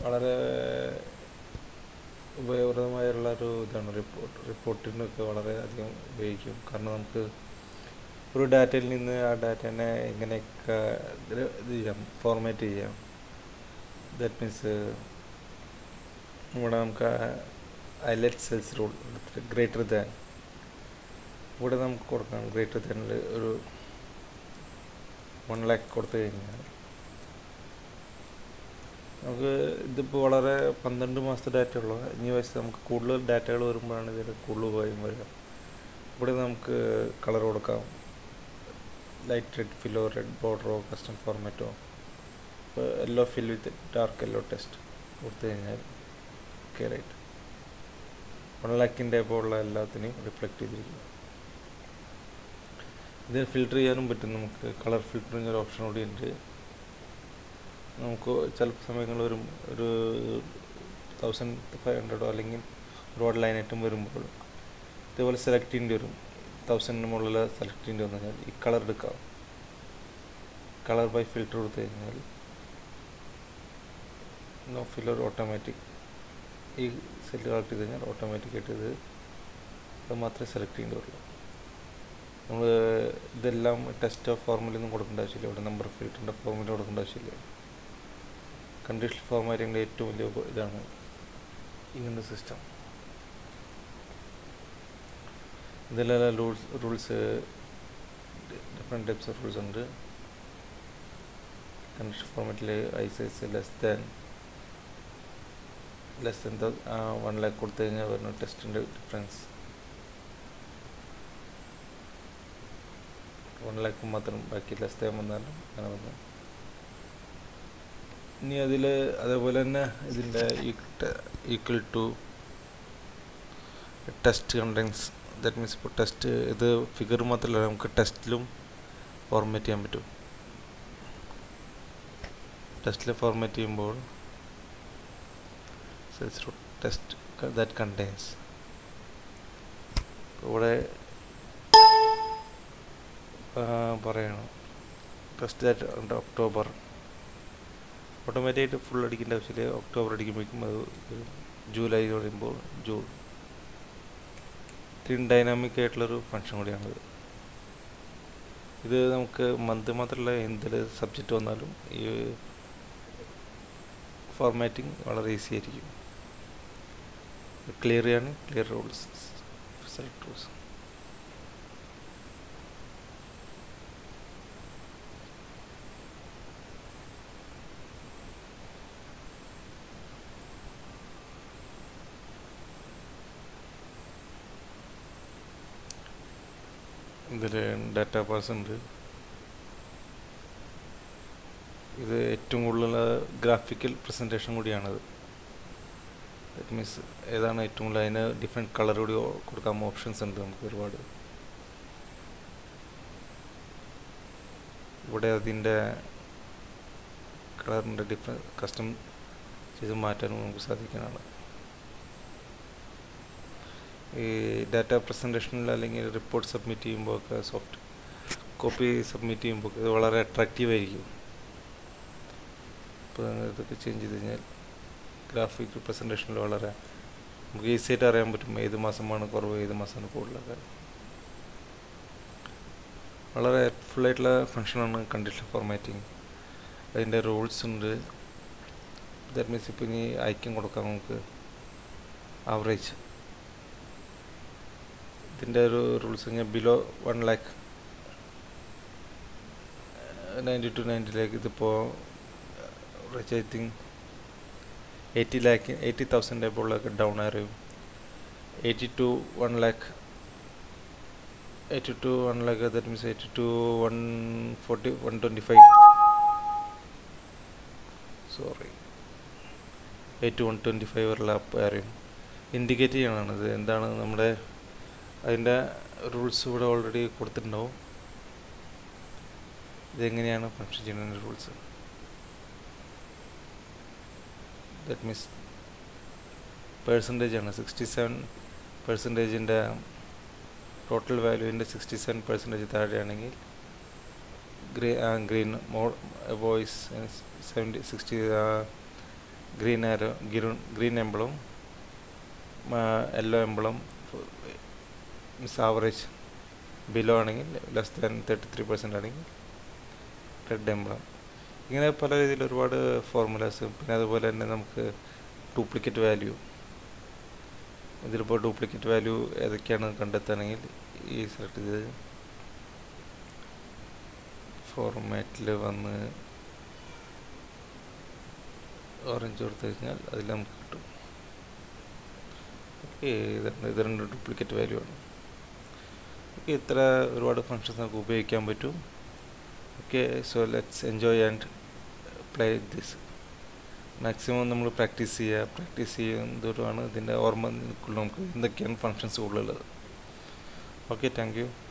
വളരെ ഉപയോഗപ്രദമായുള്ള ഒരു ഇതാണ് റിപ്പോർട്ട് റിപ്പോർട്ടിനൊക്കെ വളരെ അധികം ഉപയോഗിക്കും കാരണം നമുക്ക് ഒരു ഡാറ്റയിൽ നിന്ന് ആ ഡാറ്റനെ എങ്ങനെയൊക്കെ ഇത് ഇത് ചെയ്യാം ഫോർമാറ്റ് ചെയ്യാം ദാറ്റ് മീൻസ് ഇവിടെ നമുക്ക് highlight cells rule greater than ഇവിടെ നമുക്ക് കൊടുക്കാം ഗ്രേറ്റർ ദാനിൽ ഒരു വൺ ലാക്ക് കൊടുത്തു കഴിഞ്ഞാൽ നമുക്ക് ഇതിപ്പോൾ വളരെ പന്ത്രണ്ട് മാസത്തെ ഡാറ്റ ഉള്ളൂ ഇനി വയസ്സ് നമുക്ക് കൂടുതൽ ഡാറ്റകൾ വരുമ്പോഴാണ് ഇതിൽ കൂടുതൽ ഉപയോഗം വരിക ഇവിടെ നമുക്ക് കളർ കൊടുക്കാം ലൈറ്റ് റെഡ് ഫില്ലോ റെഡ് ബോർഡറോ കസ്റ്റം ഫോർമാറ്റോ ഇപ്പോൾ yellow fill with dark yellow text കൊടുത്തു കഴിഞ്ഞാൽ ഓക്കെ റൈറ്റ് വൺ ലാക്കിൻ്റെ ഇപ്പോൾ ഉള്ള എല്ലാത്തിനെയും റിഫ്ലക്റ്റ് ചെയ്തിരിക്കും ഇത് ഫിൽറ്റർ ചെയ്യാനും പറ്റും നമുക്ക് കളർ ഫിൽറ്ററിങ് ഒരു ഓപ്ഷൻ കൂടി ഉണ്ട് നമുക്ക് ചില സമയങ്ങളിൽ ഒരു ഒരു തൗസൻഡ് ഫൈവ് ഹൺഡ്രഡോ അല്ലെങ്കിൽ ഒരുപാട് ലൈൻ ഐറ്റം വരുമ്പോൾ ഇതേപോലെ സെലക്ട് ചെയ്യേണ്ടി വരും തൗസൻഡിന് മുകളിൽ സെലക്ട് ചെയ്യേണ്ടി വന്നു കഴിഞ്ഞാൽ ഈ കളർ എടുക്കാം കളർ ബൈ ഫിൽറ്റർ കൊടുത്തു കഴിഞ്ഞാൽ നോ ഫില്ലർ ഓട്ടോമാറ്റിക് ഈ സെറ്റ് കളക്ട് ചെയ്ത് കഴിഞ്ഞാൽ ഓട്ടോമാറ്റിക്കായിട്ട് ഇത് അത് മാത്രമേ സെലക്ട് ചെയ്യേണ്ടി വരുള്ളൂ നമ്മൾ ഇതെല്ലാം ടെസ്റ്റ് ഓഫ് ഫോർമുലൊന്നും കൊടുക്കേണ്ട ആവശ്യമില്ല ഇവിടെ നമ്പർ ഫിൽറ്ററിൻ്റെ ഫോർമുല കൊടുക്കേണ്ട ആവശ്യമില്ല കണ്ടീഷണൽ ഫോർമാറ്റിങ്ങിൻ്റെ ഏറ്റവും വലിയ ഉപ- ഇതാണ് ഇങ്ങനത്തെ സിസ്റ്റം ഇതിലെല്ലാം rules rules different types of rules ഉണ്ട് കണ്ടീഷൻ ഫോർമാറ്റിൽ ഐ size less than less than one lakh കൊടുത്തു കഴിഞ്ഞാൽ വരുന്ന ടെസ്റ്റിൻ്റെ ഡിഫറൻസ് വൺ ലാക്ക് മാത്രം ബാക്കി ലെസ് ദാൻ വന്നാലും അങ്ങനെ വന്നു ഇനി അതിൽ അതേപോലെ തന്നെ ഇതിൻ്റെ equal to text contains that means ഇപ്പോൾ ടെസ്റ്റ് ഇത് ഫിഗർ മാത്രമല്ല നമുക്ക് ടെസ്റ്റിലും ഫോർമാറ്റ് ചെയ്യാൻ പറ്റും ടെസ്റ്റിൽ ഫോർമാറ്റ് ചെയ്യുമ്പോൾ ടെസ്റ്റ് ദാറ്റ് കണ്ടെയ്ൻസ് ഇവിടെ പറയണം ടെസ്റ്റ് ദാറ്റ് ഉണ്ട് ഒക്ടോബർ ഓട്ടോമാറ്റിക്കായിട്ട് ഫുൾ അടിക്കേണ്ട ആവശ്യമില്ല ഒക്ടോബർ അടിക്കുമ്പോഴേക്കും അത് ജൂലൈ എന്ന് പറയുമ്പോൾ ജൂൺ ഇത്രയും ഡൈനാമിക് ആയിട്ടുള്ളൊരു ഫങ്ഷൻ കൂടിയാണിത് ഇത് നമുക്ക് മന്ത് മാത്രമല്ല എന്തിൽ സബ്ജക്റ്റ് വന്നാലും ഈ ഫോർമാറ്റിംഗ് വളരെ ഈസി ആയിരിക്കും ക്ലിയർ ചെയ്യാണ് ക്ലിയർ റൂൾസ് സെലക്ട് റൂൾസ് ഇതിൽ ഡാറ്റ പാസ് ഉണ്ട് ഇത് ഏറ്റവും കൂടുതലുള്ള ഗ്രാഫിക്കൽ പ്രസൻറ്റേഷൻ കൂടിയാണിത് ദറ്റ് മീൻസ് ഏതാണ് ഏറ്റവും കൂടുതൽ അതിന് ഡിഫറെൻറ്റ് കളർ കൂടി കൊടുക്കാൻ ഓപ്ഷൻസ് ഉണ്ട് നമുക്ക് ഒരുപാട് ഇവിടെ അതിൻ്റെ കളറിൻ്റെ ഡിഫറെൻറ്റ് കസ്റ്റം ചെയ്ത് മാറ്റാനും നമുക്ക് സാധിക്കുന്നതാണ് ഈ ഡാറ്റ പ്രസൻറ്റേഷനിൽ അല്ലെങ്കിൽ റിപ്പോർട്ട് സബ്മിറ്റ് ചെയ്യുമ്പോൾ ഒക്കെ സോഫ്റ്റ് കോപ്പി സബ്മിറ്റ് ചെയ്യുമ്പോൾ ഇത് വളരെ അട്രാക്റ്റീവ് ആയിരിക്കും ഇപ്പോൾ ഇതൊക്കെ ചേഞ്ച് ചെയ്ത് കഴിഞ്ഞാൽ ഗ്രാഫിക് പ്രസൻറ്റേഷനിൽ വളരെ നമുക്ക് ഈസി ആയിട്ട് അറിയാൻ പറ്റും ഏത് മാസമാണ് കുറവ് ഏത് മാസമാണ് കൂടുതലൊക്കെ വളരെ ഹെൽപ്ഫുൾ ആയിട്ടുള്ള ഫങ്ഷനാണ് കണ്ടീഷൻ ഫോർമാറ്റിംഗ് അതിൻ്റെ റൂൾസ് ഉണ്ട് ദാറ്റ് മീൻസ് ഇപ്പോൾ ഇനി ഐക്യം കൊടുക്കാം നമുക്ക് ആവറേജ് ഇതിൻ്റെ ഒരു റൂൾസ് കഴിഞ്ഞാൽ below one lakh ninety two ninety lakh ഇതിപ്പോൾ I think eighty lakh eighty thousand എബോളൊക്കെ ഡൗൺ ആയിരിക്കും eighty two one lakh eighty two one lakh that means eighty two one forty one twenty five sorry eight one twenty five വരെയുള്ള അറിയും indicate ചെയ്യണമാണ് ഇത് എന്താണ് നമ്മുടെ അതിൻ്റെ rules ഇവിടെ ഓൾറെഡി കൊടുത്തിട്ടുണ്ടാവും ഇതെങ്ങനെയാണ് ഫങ്ഷൻ ചെയ്യുന്നതിൻ്റെ റൂൾസ് ദറ്റ് മീൻസ് പേഴ്സൻറ്റേജ് ആണ് സിക്സ്റ്റി സെവൻ പെർസെൻറ്റേജിൻ്റെ ടോട്ടൽ വാല്യൂവിൻ്റെ സിക്സ്റ്റി സെവൻ പെർസെൻറ്റേജ് താഴെയാണെങ്കിൽ ഗ്രേ ഗ്രീൻ മോർ വോയിസ് seventy sixty green arrow green green എംബിളും യെല്ലോ എംബിളും മീൻസ് ആവറേജ് ബിലോ ആണെങ്കിൽ less than thirty three percent ആണെങ്കിൽ റെഡ് എംബിളം ഇങ്ങനെ പല രീതിയിൽ ഒരുപാട് ഫോർമുലാസും പിന്നെ അതുപോലെ തന്നെ നമുക്ക് ഡ്യൂപ്ലിക്കേറ്റ് വാല്യൂ ഇതിലിപ്പോൾ ഡ്യൂപ്ലിക്കേറ്റ് വാല്യൂ ഏതൊക്കെയാണ് കണ്ടെത്തുകയാണെങ്കിൽ ഈ സെലക്ട് ചെയ്ത് ഫോർമാറ്റിൽ വന്ന് ഓറഞ്ച് കൊടുത്തു കഴിഞ്ഞാൽ അതിൽ നമുക്ക് കിട്ടും ഓക്കെ ഇത് ഇത് രണ്ട് ഡ്യൂപ്ലിക്കേറ്റ് വാല്യൂ ആണ് ഓക്കെ ഇത്ര ഒരുപാട് ഫങ്ഷൻസ് നമുക്ക് ഉപയോഗിക്കാൻ പറ്റും okay so let's enjoy and play this maximum നമ്മൾ പ്രാക്ടീസ് ചെയ്യുക പ്രാക്ടീസ് ചെയ്യുന്നതോടുമാണ് ഇതിൻ്റെ ഓർമ്മ നിൽക്കുള്ളൂ നമുക്ക് എന്തൊക്കെയാണ് ഫങ്ഷൻസ് കൂടുതലുള്ളത് ഓക്കെ താങ്ക് യു